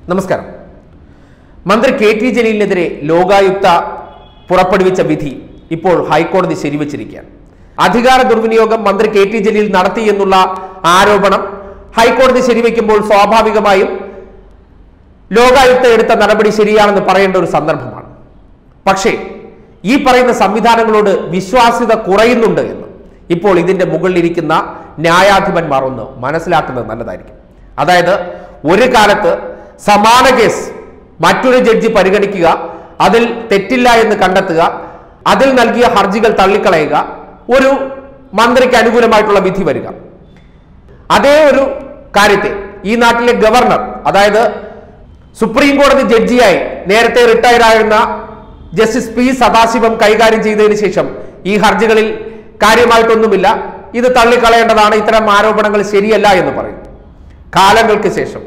നമസ്കാരം മന്ത്രി K T ജലീലിനെതിരെ Lokayukta പുറപ്പെടുവിച്ച വിധി ഇപ്പോൾ ഹൈക്കോടതി ശരിവച്ചിരിക്കുകയാണ് അധികാര ദുർവിനിയോഗം മന്ത്രി കെ ടി ജലീൽ നടത്തി എന്നുള്ള ആരോപണം ഹൈക്കോടതി ശരിവെക്കുമ്പോൾ സ്വാഭാവികമായും ലോകായുക്ത എടുത്ത നടപടി ശരിയാണെന്ന് പറയേണ്ട ഒരു സന്ദർഭമാണ് പക്ഷേ ഈ പറയുന്ന സംവിധാനങ്ങളോട് വിശ്വാസ്യത കുറയുന്നുണ്ട് എന്ന് ഇപ്പോൾ ഇതിന്റെ മുകളിലിരിക്കുന്ന ന്യായാധിപന്മാർ ഒന്ന് മനസ്സിലാക്കുന്നത് നല്ലതായിരിക്കും അതായത് ഒരു കാലത്ത് സമാന കേസ് മറ്റൊരു ജഡ്ജി പരിഗണിക്കുക അതിൽ തെറ്റില്ല എന്ന് കണ്ടെത്തുക അതിൽ നൽകിയ ഹർജികൾ തള്ളിക്കളയുക ഒരു മന്ത്രിക്ക് അനുകൂലമായിട്ടുള്ള വിധി വരിക അതേ ഒരു കാര്യത്തെ ഈ നാട്ടിലെ ഗവർണർ അതായത് സുപ്രീം കോടതി ജഡ്ജിയായി നേരത്തെ റിട്ടയർ ആയിരുന്ന ജസ്റ്റിസ് പി സദാശിവം കൈകാര്യം ചെയ്തതിനു ശേഷം ഈ ഹർജികളിൽ കാര്യമായിട്ടൊന്നുമില്ല ഇത് തള്ളിക്കളയേണ്ടതാണ് ഇത്തരം ആരോപണങ്ങൾ ശരിയല്ല എന്ന് പറയും കാലങ്ങൾക്ക് ശേഷം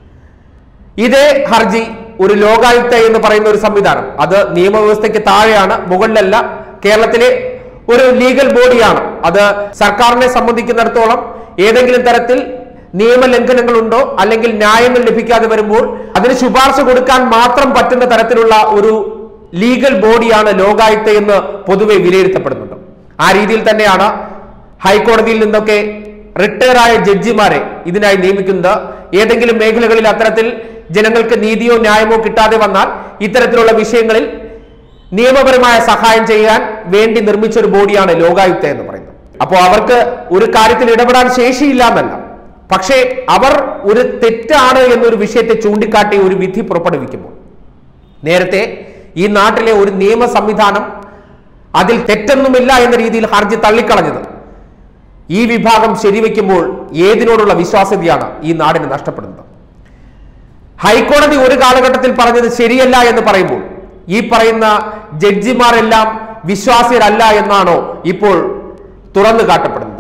ഇതേ ഹർജി ഒരു ലോകായുക്ത എന്ന് പറയുന്ന ഒരു സംവിധാനം അത് നിയമവ്യവസ്ഥയ്ക്ക് താഴെയാണ് മുകളിലല്ല കേരളത്തിലെ ഒരു ലീഗൽ ബോഡിയാണ് അത് സർക്കാരിനെ സംബന്ധിക്കുന്നിടത്തോളം ഏതെങ്കിലും തരത്തിൽ നിയമലംഘനങ്ങളുണ്ടോ അല്ലെങ്കിൽ ന്യായങ്ങൾ ലഭിക്കാതെ വരുമ്പോൾ അതിന് ശുപാർശ കൊടുക്കാൻ മാത്രം പറ്റുന്ന തരത്തിലുള്ള ഒരു ലീഗൽ ബോഡിയാണ് ലോകായുക്ത എന്ന് പൊതുവെ വിലയിരുത്തപ്പെടുന്നുണ്ട് ആ രീതിയിൽ തന്നെയാണ് ഹൈക്കോടതിയിൽ നിന്നൊക്കെ റിട്ടയർ ആയ ജഡ്ജിമാരെ ഇതിനായി നിയമിക്കുന്നത് ഏതെങ്കിലും മേഖലകളിൽ അത്തരത്തിൽ ജനങ്ങൾക്ക് നീതിയോ ന്യായമോ കിട്ടാതെ വന്നാൽ ഇത്തരത്തിലുള്ള വിഷയങ്ങളിൽ നിയമപരമായ സഹായം ചെയ്യാൻ വേണ്ടി നിർമ്മിച്ച ഒരു ബോഡിയാണ് ലോകായുക്ത എന്ന് പറയുന്നത് അപ്പോൾ അവർക്ക് ഒരു കാര്യത്തിൽ ഇടപെടാൻ ശേഷിയില്ല എന്നല്ല പക്ഷേ അവർ ഒരു തെറ്റാണ് എന്നൊരു വിഷയത്തെ ചൂണ്ടിക്കാട്ടി ഒരു വിധി പുറപ്പെടുവിക്കുമ്പോൾ നേരത്തെ ഈ നാട്ടിലെ ഒരു നിയമ സംവിധാനം അതിൽ തെറ്റൊന്നുമില്ല എന്ന രീതിയിൽ ഹർജി തള്ളിക്കളഞ്ഞത് ഈ വിഭാഗം ശരിവെക്കുമ്പോൾ ഏതിനോടുള്ള വിശ്വാസ്യതയാണ് ഈ നാടിന് നഷ്ടപ്പെടുന്നത് ഹൈക്കോടതി ഒരു കാലഘട്ടത്തിൽ പറഞ്ഞത് ശരിയല്ല എന്ന് പറയുമ്പോൾ ഈ പറയുന്ന ജഡ്ജിമാരെല്ലാം വിശ്വാസ്യരല്ല എന്നാണോ ഇപ്പോൾ തുറന്നു കാട്ടപ്പെടുന്നത്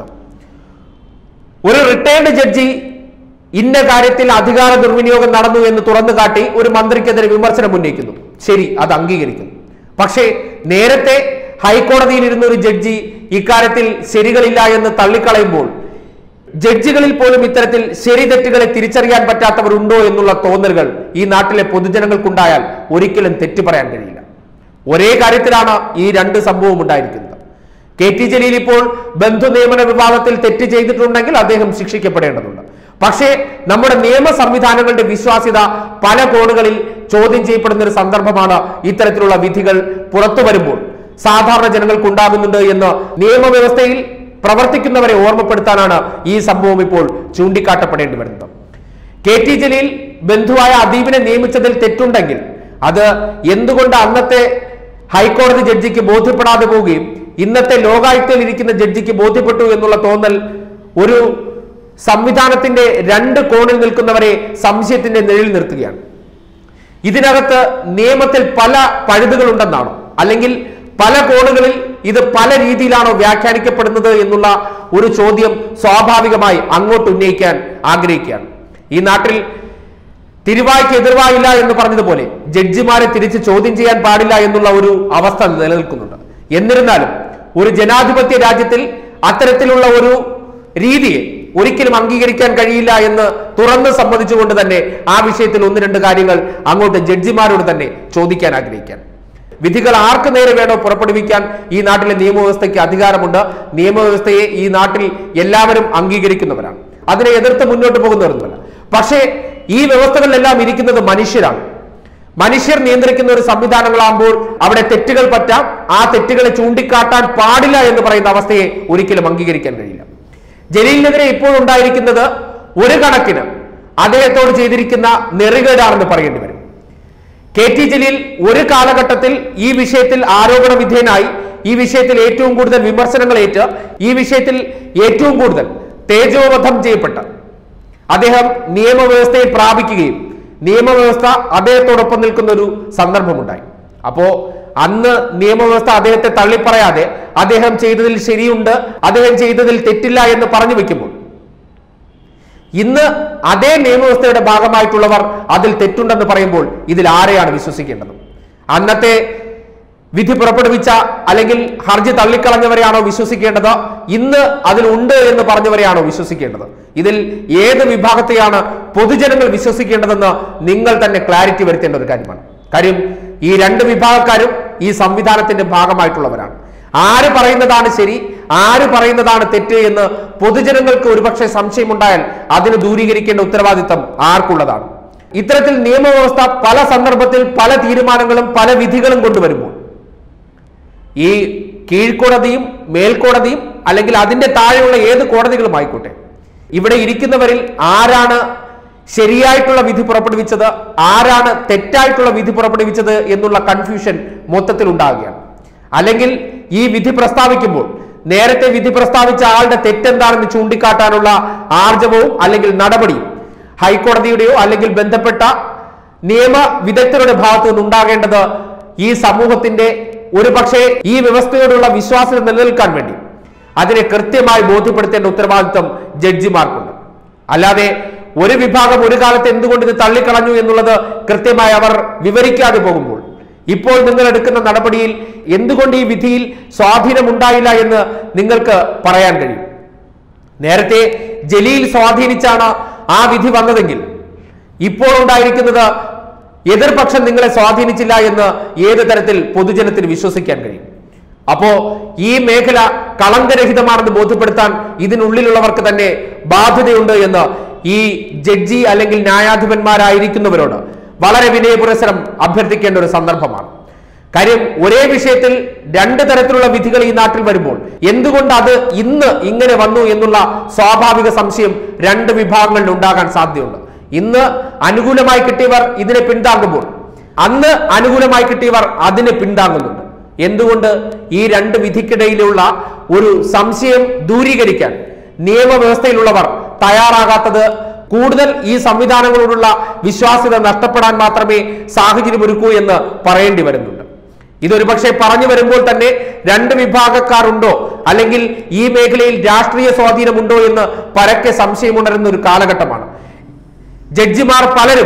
ഒരു റിട്ടയർഡ് ജഡ്ജി ഇന്ന കാര്യത്തിൽ അധികാര ദുർവിനിയോഗം നടന്നു എന്ന് തുറന്നു കാട്ടി ഒരു മന്ത്രിക്കെതിരെ വിമർശനം ഉന്നയിക്കുന്നു ശരി അത് അംഗീകരിക്കുന്നു പക്ഷേ നേരത്തെ ഹൈക്കോടതിയിൽ ഇരുന്ന ഒരു ജഡ്ജി ഇക്കാര്യത്തിൽ ശരികളില്ല എന്ന് തള്ളിക്കളയുമ്പോൾ ജഡ്ജികളിൽ പോലും ഇത്തരത്തിൽ ശരി തെറ്റുകളെ തിരിച്ചറിയാൻ പറ്റാത്തവരുണ്ടോ എന്നുള്ള തോന്നലുകൾ ഈ നാട്ടിലെ പൊതുജനങ്ങൾക്കുണ്ടായാൽ ഒരിക്കലും തെറ്റു പറയാൻ കഴിയില്ല ഒരേ കാര്യത്തിലാണ് ഈ രണ്ട് സംഭവം ഉണ്ടായിരിക്കുന്നത് കെ ടി ജലീൽ ഇപ്പോൾ ബന്ധു നിയമന വിഭാഗത്തിൽ തെറ്റ് ചെയ്തിട്ടുണ്ടെങ്കിൽ അദ്ദേഹം ശിക്ഷിക്കപ്പെടേണ്ടതുണ്ട് പക്ഷേ നമ്മുടെ നിയമ സംവിധാനങ്ങളുടെ വിശ്വാസ്യത പല കോണുകളിൽ ചോദ്യം ചെയ്യപ്പെടുന്ന ഒരു സന്ദർഭമാണ് ഇത്തരത്തിലുള്ള വിധികൾ പുറത്തു വരുമ്പോൾ സാധാരണ ജനങ്ങൾക്ക് ഉണ്ടാകുന്നുണ്ട് എന്ന് നിയമവ്യവസ്ഥയിൽ പ്രവർത്തിക്കുന്നവരെ ഓർമ്മപ്പെടുത്താനാണ് ഈ സംഭവം ഇപ്പോൾ ചൂണ്ടിക്കാട്ടപ്പെടേണ്ടി വരുന്നത് കെ ടി ജലീൽ ബന്ധുവായ അദീബിനെ നിയമിച്ചതിൽ തെറ്റുണ്ടെങ്കിൽ അത് എന്തുകൊണ്ട് അന്നത്തെ ഹൈക്കോടതി ജഡ്ജിക്ക് ബോധ്യപ്പെടാതെ പോവുകയും ഇന്നത്തെ ലോകായുക്തയിൽ ഇരിക്കുന്ന ജഡ്ജിക്ക് ബോധ്യപ്പെട്ടു എന്നുള്ള തോന്നൽ ഒരു സംവിധാനത്തിന്റെ രണ്ട് കോണിൽ നിൽക്കുന്നവരെ സംശയത്തിന്റെ നിഴലിൽ നിർത്തുകയാണ് ഇതിനകത്ത് നിയമത്തിൽ പല പഴുതുകളുണ്ടെന്നാണോ അല്ലെങ്കിൽ പല കോണുകളിൽ ഇത് പല രീതിയിലാണോ വ്യാഖ്യാനിക്കപ്പെടുന്നത് എന്നുള്ള ഒരു ചോദ്യം സ്വാഭാവികമായി അങ്ങോട്ട് ഉന്നയിക്കാൻ ആഗ്രഹിക്കുകയാണ് ഈ നാട്ടിൽ തിരുവായ്ക്ക് എതിർവായില്ല എന്ന് പറഞ്ഞതുപോലെ ജഡ്ജിമാരെ തിരിച്ച് ചോദ്യം ചെയ്യാൻ പാടില്ല എന്നുള്ള ഒരു അവസ്ഥ നിലനിൽക്കുന്നുണ്ട് എന്നിരുന്നാലും ഒരു ജനാധിപത്യ രാജ്യത്തിൽ അത്തരത്തിലുള്ള ഒരു രീതിയെ ഒരിക്കലും അംഗീകരിക്കാൻ കഴിയില്ല എന്ന് തുറന്ന് സമ്മതിച്ചുകൊണ്ട് തന്നെ ആ വിഷയത്തിൽ ഒന്ന് രണ്ട് കാര്യങ്ങൾ അങ്ങോട്ട് ജഡ്ജിമാരോട് തന്നെ ചോദിക്കാൻ ആഗ്രഹിക്കാൻ വിധികൾ ആർക്ക് നേരെ വേണോ പുറപ്പെടുവിക്കാൻ ഈ നാട്ടിലെ നിയമവ്യവസ്ഥയ്ക്ക് അധികാരമുണ്ട് നിയമവ്യവസ്ഥയെ ഈ നാട്ടിൽ എല്ലാവരും അംഗീകരിക്കുന്നവരാണ് അതിനെ എതിർത്ത് മുന്നോട്ട് പോകുന്നവരൊന്നുമല്ല പക്ഷേ ഈ വ്യവസ്ഥകളിലെല്ലാം ഇരിക്കുന്നത് മനുഷ്യരാണ് മനുഷ്യർ നിയന്ത്രിക്കുന്ന ഒരു സംവിധാനങ്ങളാകുമ്പോൾ അവിടെ തെറ്റുകൾ പറ്റാം ആ തെറ്റുകളെ ചൂണ്ടിക്കാട്ടാൻ പാടില്ല എന്ന് പറയുന്ന അവസ്ഥയെ ഒരിക്കലും അംഗീകരിക്കാൻ കഴിയില്ല ജലീലിനെതിരെ ഇപ്പോൾ ഉണ്ടായിരിക്കുന്നത് ഒരു കണക്കിന് അദ്ദേഹത്തോട് ചെയ്തിരിക്കുന്ന നെറികേടാണെന്ന് പറയേണ്ടി വരും കെ ടി ജലീൽ ഒരു കാലഘട്ടത്തിൽ ഈ വിഷയത്തിൽ ആരോപണ വിധേയനായി ഈ വിഷയത്തിൽ ഏറ്റവും കൂടുതൽ വിമർശനങ്ങൾ ഏറ്റ് ഈ വിഷയത്തിൽ ഏറ്റവും കൂടുതൽ തേജോവധം ചെയ്യപ്പെട്ട അദ്ദേഹം നിയമവ്യവസ്ഥയെ പ്രാപിക്കുകയും നിയമവ്യവസ്ഥ അദ്ദേഹത്തോടൊപ്പം നിൽക്കുന്ന ഒരു സന്ദർഭമുണ്ടായി അപ്പോ അന്ന് നിയമവ്യവസ്ഥ അദ്ദേഹത്തെ തള്ളിപ്പറയാതെ അദ്ദേഹം ചെയ്തതിൽ ശരിയുണ്ട് അദ്ദേഹം ചെയ്തതിൽ തെറ്റില്ല എന്ന് പറഞ്ഞു വെക്കുമ്പോൾ ഇന്ന് അതേ നിയമവ്യവസ്ഥയുടെ ഭാഗമായിട്ടുള്ളവർ അതിൽ തെറ്റുണ്ടെന്ന് പറയുമ്പോൾ ഇതിൽ ആരെയാണ് വിശ്വസിക്കേണ്ടത് അന്നത്തെ വിധി പുറപ്പെടുവിച്ച അല്ലെങ്കിൽ ഹർജി തള്ളിക്കളഞ്ഞവരെയാണോ വിശ്വസിക്കേണ്ടത് ഇന്ന് അതിലുണ്ട് എന്ന് പറഞ്ഞവരെയാണോ വിശ്വസിക്കേണ്ടത് ഇതിൽ ഏത് വിഭാഗത്തെയാണ് പൊതുജനങ്ങൾ വിശ്വസിക്കേണ്ടതെന്ന് നിങ്ങൾ തന്നെ ക്ലാരിറ്റി വരുത്തേണ്ട ഒരു കാര്യമാണ് കാര്യം ഈ രണ്ട് വിഭാഗക്കാരും ഈ സംവിധാനത്തിന്റെ ഭാഗമായിട്ടുള്ളവരാണ് ആര് പറയുന്നതാണ് ശരി ആര് പറയുന്നതാണ് തെറ്റ് എന്ന് പൊതുജനങ്ങൾക്ക് ഒരുപക്ഷെ സംശയമുണ്ടായാൽ അതിന് ദൂരീകരിക്കേണ്ട ഉത്തരവാദിത്തം ആർക്കുള്ളതാണ് ഇത്തരത്തിൽ നിയമവ്യവസ്ഥ പല സന്ദർഭത്തിൽ പല തീരുമാനങ്ങളും പല വിധികളും കൊണ്ടുവരുമ്പോൾ ഈ കീഴ്ക്കോടതിയും മേൽക്കോടതിയും അല്ലെങ്കിൽ അതിന്റെ താഴെയുള്ള ഏത് കോടതികളും ആയിക്കോട്ടെ ഇവിടെ ഇരിക്കുന്നവരിൽ ആരാണ് ശരിയായിട്ടുള്ള വിധി പുറപ്പെടുവിച്ചത് ആരാണ് തെറ്റായിട്ടുള്ള വിധി പുറപ്പെടുവിച്ചത് എന്നുള്ള കൺഫ്യൂഷൻ മൊത്തത്തിൽ ഉണ്ടാവുകയാണ് അല്ലെങ്കിൽ ഈ വിധി പ്രസ്താവിക്കുമ്പോൾ നേരത്തെ വിധി പ്രസ്താവിച്ച ആളുടെ തെറ്റെന്താണെന്ന് ചൂണ്ടിക്കാട്ടാനുള്ള ആർജവവും അല്ലെങ്കിൽ നടപടിയും ഹൈക്കോടതിയുടെയോ അല്ലെങ്കിൽ ബന്ധപ്പെട്ട നിയമ വിദഗ്ധരുടെ ഭാഗത്തു നിന്നുണ്ടാകേണ്ടത് ഈ സമൂഹത്തിന്റെ ഒരു പക്ഷേ ഈ വ്യവസ്ഥയോടുള്ള വിശ്വാസ്യത നിലനിൽക്കാൻ വേണ്ടി അതിനെ കൃത്യമായി ബോധ്യപ്പെടുത്തേണ്ട ഉത്തരവാദിത്വം ജഡ്ജിമാർക്കുണ്ട് അല്ലാതെ ഒരു വിഭാഗം ഒരു കാലത്ത് എന്തുകൊണ്ട് ഇത് തള്ളിക്കളഞ്ഞു എന്നുള്ളത് കൃത്യമായി അവർ വിവരിക്കാതെ പോകുമ്പോൾ ഇപ്പോൾ നിങ്ങൾ എടുക്കുന്ന നടപടിയിൽ എന്തുകൊണ്ട് ഈ വിധിയിൽ സ്വാധീനമുണ്ടായില്ല എന്ന് നിങ്ങൾക്ക് പറയാൻ കഴിയും നേരത്തെ ജലീൽ സ്വാധീനിച്ചാണ് ആ വിധി വന്നതെങ്കിൽ ഇപ്പോൾ ഉണ്ടായിരിക്കുന്നത് എതിർപക്ഷം നിങ്ങളെ സ്വാധീനിച്ചില്ല എന്ന് ഏത് തരത്തിൽ പൊതുജനത്തിന് വിശ്വസിക്കാൻ കഴിയും അപ്പോ ഈ മേഖല കളങ്കരഹിതമാണെന്ന് ബോധ്യപ്പെടുത്താൻ ഇതിനുള്ളിലുള്ളവർക്ക് തന്നെ ബാധ്യതയുണ്ട് എന്ന് ഈ ജഡ്ജി അല്ലെങ്കിൽ ന്യായാധിപന്മാരായിരിക്കുന്നവരോട് വളരെ വിനയപുരസരം അഭ്യർത്ഥിക്കേണ്ട ഒരു സന്ദർഭമാണ് കാര്യം ഒരേ വിഷയത്തിൽ രണ്ട് തരത്തിലുള്ള വിധികൾ ഈ നാട്ടിൽ വരുമ്പോൾ എന്തുകൊണ്ട് അത് ഇന്ന് ഇങ്ങനെ വന്നു എന്നുള്ള സ്വാഭാവിക സംശയം രണ്ട് വിഭാഗങ്ങളിൽ ഉണ്ടാകാൻ സാധ്യതയുണ്ട് ഇന്ന് അനുകൂലമായി കിട്ടിയവർ ഇതിനെ പിന്താങ്ങുമ്പോൾ അന്ന് അനുകൂലമായി കിട്ടിയവർ അതിനെ പിന്താങ്ങുന്നുണ്ട് എന്തുകൊണ്ട് ഈ രണ്ട് വിധിക്കിടയിലുള്ള ഒരു സംശയം ദൂരീകരിക്കാൻ നിയമവ്യവസ്ഥയിലുള്ളവർ തയ്യാറാകാത്തത് കൂടുതൽ ഈ സംവിധാനങ്ങളോടുള്ള വിശ്വാസ്യത നഷ്ടപ്പെടാൻ മാത്രമേ സാഹചര്യം ഒരുക്കൂ എന്ന് പറയേണ്ടി വരുന്നുണ്ട് ഇതൊരു പക്ഷേ പറഞ്ഞു വരുമ്പോൾ തന്നെ രണ്ട് വിഭാഗക്കാരുണ്ടോ അല്ലെങ്കിൽ ഈ മേഖലയിൽ രാഷ്ട്രീയ സ്വാധീനമുണ്ടോ എന്ന് പരക്കെ സംശയമുണരുന്ന ഒരു കാലഘട്ടമാണ് ജഡ്ജിമാർ പലരും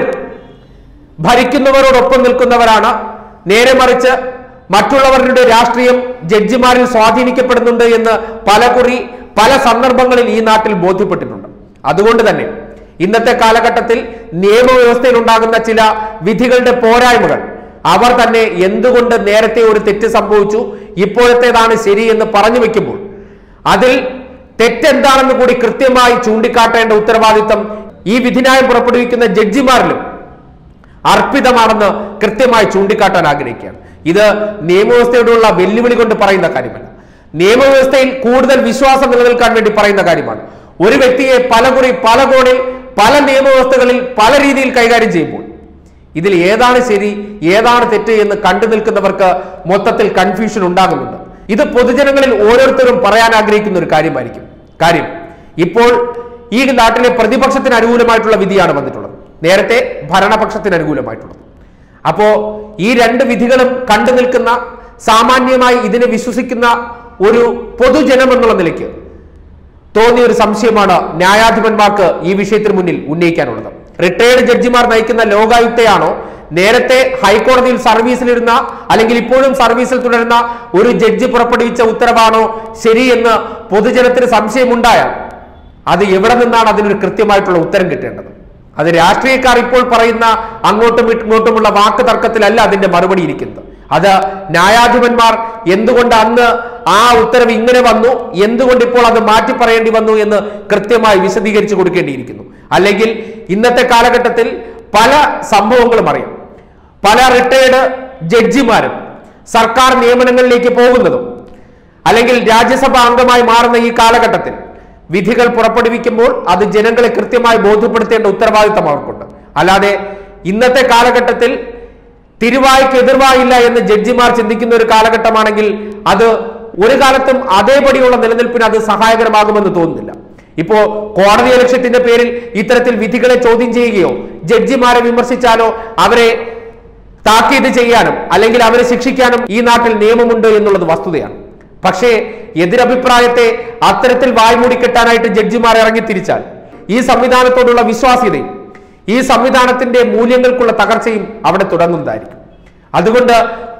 ഭരിക്കുന്നവരോടൊപ്പം നിൽക്കുന്നവരാണ് നേരെ മറിച്ച് മറ്റുള്ളവരുടെ രാഷ്ട്രീയം ജഡ്ജിമാരിൽ സ്വാധീനിക്കപ്പെടുന്നുണ്ട് എന്ന് പലകുറി പല സന്ദർഭങ്ങളിൽ ഈ നാട്ടിൽ ബോധ്യപ്പെട്ടിട്ടുണ്ട് അതുകൊണ്ട് തന്നെ ഇന്നത്തെ കാലഘട്ടത്തിൽ നിയമവ്യവസ്ഥയിൽ ഉണ്ടാകുന്ന ചില വിധികളുടെ പോരായ്മകൾ അവർ തന്നെ എന്തുകൊണ്ട് നേരത്തെ ഒരു തെറ്റ് സംഭവിച്ചു ഇപ്പോഴത്തേതാണ് ശരി എന്ന് പറഞ്ഞു വെക്കുമ്പോൾ അതിൽ തെറ്റെന്താണെന്ന് കൂടി കൃത്യമായി ചൂണ്ടിക്കാട്ടേണ്ട ഉത്തരവാദിത്തം ഈ വിധിന്യായം പുറപ്പെടുവിക്കുന്ന ജഡ്ജിമാരിലും അർപ്പിതമാണെന്ന് കൃത്യമായി ചൂണ്ടിക്കാട്ടാൻ ആഗ്രഹിക്കുകയാണ് ഇത് നിയമവ്യവസ്ഥയോടുള്ള വെല്ലുവിളി കൊണ്ട് പറയുന്ന കാര്യമല്ല നിയമവ്യവസ്ഥയിൽ കൂടുതൽ വിശ്വാസം നിലനിൽക്കാൻ വേണ്ടി പറയുന്ന കാര്യമാണ് ഒരു വ്യക്തിയെ പലകുറി പല കോണിൽ പല നിയമവ്യവസ്ഥകളിൽ പല രീതിയിൽ കൈകാര്യം ചെയ്യുമ്പോൾ ഇതിൽ ഏതാണ് ശരി ഏതാണ് തെറ്റ് എന്ന് കണ്ടു നിൽക്കുന്നവർക്ക് മൊത്തത്തിൽ കൺഫ്യൂഷൻ ഉണ്ടാകുന്നുണ്ട് ഇത് പൊതുജനങ്ങളിൽ ഓരോരുത്തരും പറയാൻ ആഗ്രഹിക്കുന്ന ഒരു കാര്യമായിരിക്കും കാര്യം ഇപ്പോൾ ഈ നാട്ടിലെ പ്രതിപക്ഷത്തിന് അനുകൂലമായിട്ടുള്ള വിധിയാണ് വന്നിട്ടുള്ളത് നേരത്തെ ഭരണപക്ഷത്തിന് അനുകൂലമായിട്ടുള്ളത് അപ്പോ ഈ രണ്ട് വിധികളും കണ്ടു നിൽക്കുന്ന സാമാന്യമായി ഇതിനെ വിശ്വസിക്കുന്ന ഒരു പൊതുജനം എന്നുള്ള നിലയ്ക്ക് തോന്നിയ ഒരു സംശയമാണ് ന്യായാധിപന്മാർക്ക് ഈ വിഷയത്തിന് മുന്നിൽ ഉന്നയിക്കാനുള്ളത് റിട്ടയർഡ് ജഡ്ജിമാർ നയിക്കുന്ന ലോകായുക്തയാണോ നേരത്തെ ഹൈക്കോടതിയിൽ സർവീസിലിരുന്ന അല്ലെങ്കിൽ ഇപ്പോഴും സർവീസിൽ തുടരുന്ന ഒരു ജഡ്ജി പുറപ്പെടുവിച്ച ഉത്തരവാണോ ശരിയെന്ന് പൊതുജനത്തിന് സംശയമുണ്ടായാൽ അത് എവിടെ നിന്നാണ് അതിനൊരു കൃത്യമായിട്ടുള്ള ഉത്തരം കിട്ടേണ്ടത് അത് രാഷ്ട്രീയക്കാർ ഇപ്പോൾ പറയുന്ന അങ്ങോട്ടും ഇങ്ങോട്ടുമുള്ള വാക്ക് തർക്കത്തിലല്ല അതിന്റെ മറുപടി ഇരിക്കുന്നത് അത് ന്യായാധിപന്മാർ എന്തുകൊണ്ട് അന്ന് ആ ഉത്തരവ് ഇങ്ങനെ വന്നു എന്തുകൊണ്ട് ഇപ്പോൾ അത് മാറ്റി പറയേണ്ടി വന്നു എന്ന് കൃത്യമായി വിശദീകരിച്ചു കൊടുക്കേണ്ടിയിരിക്കുന്നു അല്ലെങ്കിൽ ഇന്നത്തെ കാലഘട്ടത്തിൽ പല സംഭവങ്ങളും അറിയാം പല റിട്ടയർഡ് ജഡ്ജിമാരും സർക്കാർ നിയമനങ്ങളിലേക്ക് പോകുന്നതും അല്ലെങ്കിൽ രാജ്യസഭാ അംഗമായി മാറുന്ന ഈ കാലഘട്ടത്തിൽ വിധികൾ പുറപ്പെടുവിക്കുമ്പോൾ അത് ജനങ്ങളെ കൃത്യമായി ബോധ്യപ്പെടുത്തേണ്ട ഉത്തരവാദിത്തം അവർക്കുണ്ട് അല്ലാതെ ഇന്നത്തെ കാലഘട്ടത്തിൽ തിരുവായ്ക്ക് എതിർവായില്ല എന്ന് ജഡ്ജിമാർ ചിന്തിക്കുന്ന ഒരു കാലഘട്ടമാണെങ്കിൽ അത് ഒരു കാലത്തും അതേപടിയുള്ള നിലനിൽപ്പിന് അത് സഹായകരമാകുമെന്ന് തോന്നുന്നില്ല ഇപ്പോ കോടതി ലക്ഷ്യത്തിന്റെ പേരിൽ ഇത്തരത്തിൽ വിധികളെ ചോദ്യം ചെയ്യുകയോ ജഡ്ജിമാരെ വിമർശിച്ചാലോ അവരെ താക്കീത് ചെയ്യാനും അല്ലെങ്കിൽ അവരെ ശിക്ഷിക്കാനും ഈ നാട്ടിൽ നിയമമുണ്ട് എന്നുള്ളത് വസ്തുതയാണ് പക്ഷേ എതിരഭിപ്രായത്തെ അത്തരത്തിൽ വായ്മൂടി കെട്ടാനായിട്ട് ജഡ്ജിമാർ ഇറങ്ങിത്തിരിച്ചാൽ ഈ സംവിധാനത്തോടുള്ള വിശ്വാസ്യതയും ഈ സംവിധാനത്തിന്റെ മൂല്യങ്ങൾക്കുള്ള തകർച്ചയും അവിടെ തുടങ്ങുന്നതായിരിക്കും അതുകൊണ്ട്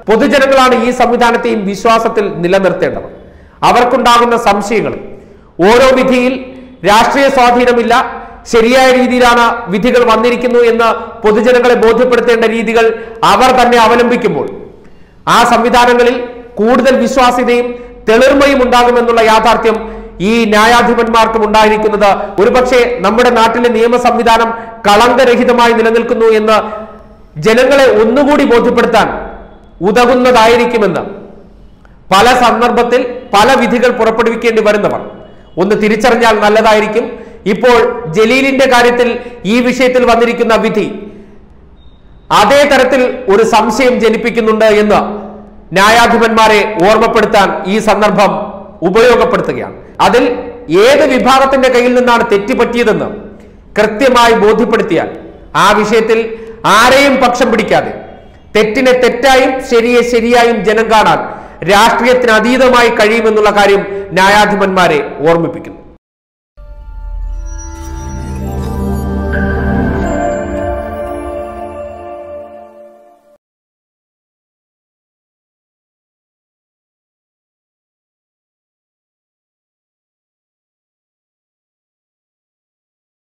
പൊതുജനങ്ങളാണ് ഈ സംവിധാനത്തെയും വിശ്വാസത്തിൽ നിലനിർത്തേണ്ടത് അവർക്കുണ്ടാകുന്ന സംശയങ്ങൾ ഓരോ വിധിയിൽ രാഷ്ട്രീയ സ്വാധീനമില്ല ശരിയായ രീതിയിലാണ് വിധികൾ വന്നിരിക്കുന്നു എന്ന് പൊതുജനങ്ങളെ ബോധ്യപ്പെടുത്തേണ്ട രീതികൾ അവർ തന്നെ അവലംബിക്കുമ്പോൾ ആ സംവിധാനങ്ങളിൽ കൂടുതൽ വിശ്വാസ്യതയും തെളിർമയും ഉണ്ടാകുമെന്നുള്ള യാഥാർത്ഥ്യം ഈ ന്യായാധിപന്മാർക്കും ഉണ്ടായിരിക്കുന്നത് ഒരുപക്ഷെ നമ്മുടെ നാട്ടിലെ നിയമ സംവിധാനം കളങ്കരഹിതമായി നിലനിൽക്കുന്നു എന്ന് ജനങ്ങളെ ഒന്നുകൂടി ബോധ്യപ്പെടുത്താൻ ഉതകുന്നതായിരിക്കുമെന്ന് പല സന്ദർഭത്തിൽ പല വിധികൾ പുറപ്പെടുവിക്കേണ്ടി വരുന്നവർ ഒന്ന് തിരിച്ചറിഞ്ഞാൽ നല്ലതായിരിക്കും ഇപ്പോൾ ജലീലിന്റെ കാര്യത്തിൽ ഈ വിഷയത്തിൽ വന്നിരിക്കുന്ന വിധി അതേ തരത്തിൽ ഒരു സംശയം ജനിപ്പിക്കുന്നുണ്ട് എന്ന് ന്യായാധിപന്മാരെ ഓർമ്മപ്പെടുത്താൻ ഈ സന്ദർഭം ഉപയോഗപ്പെടുത്തുകയാണ് അതിൽ ഏത് വിഭാഗത്തിന്റെ കയ്യിൽ നിന്നാണ് തെറ്റുപറ്റിയതെന്ന് കൃത്യമായി ബോധ്യപ്പെടുത്തിയാൽ ആ വിഷയത്തിൽ ആരെയും പക്ഷം പിടിക്കാതെ തെറ്റിനെ തെറ്റായും ശരിയെ ശരിയായും ജനം കാണാൻ രാഷ്ട്രീയത്തിന് അതീതമായി കഴിയുമെന്നുള്ള കാര്യം ന്യായാധിപന്മാരെ ഓർമ്മിപ്പിക്കുന്നു